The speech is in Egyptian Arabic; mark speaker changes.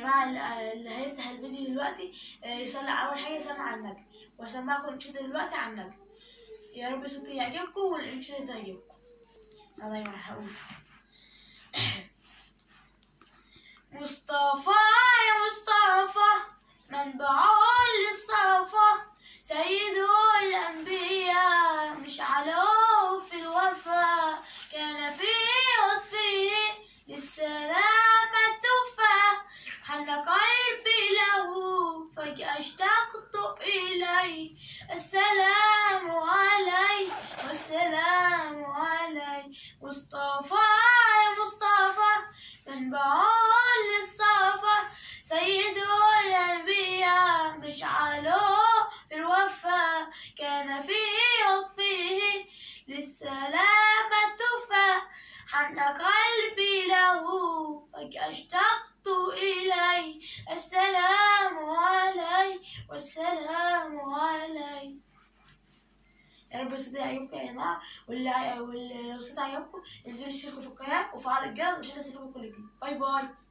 Speaker 1: جماعة اللي- اللي هيفتح الفيديو دلوقتي آه، يصلي أول حاجة يصلي على النبي وأسمعكم الأنشودة دلوقتي على النبي يا رب صوتي يعجبكم والأنشودة تعجبكم أنا دايما هقول مصطفى يا مصطفى منبع للصفا سيد الأنبياء مشعله في الوفا كان في عطفه للسلامة تفا حن قلبي له فجأة اشتقت إليه السلام عليه والسلام عليه مصطفى يا مصطفى منبع للصفا سيد الأنبياء مشعله في الوفا كان في عطفه للسلامة تفا حن قلبي له فجأة اشتقت إليه السلام عليه والسلام عليه يا رب الصوت يعجبكم يا جماعة واللي واللي لو الصوت عجبكم انزلوا اشتركوا في القناة وفعلوا الجرس عشان يوصلكم كل جديد باي باي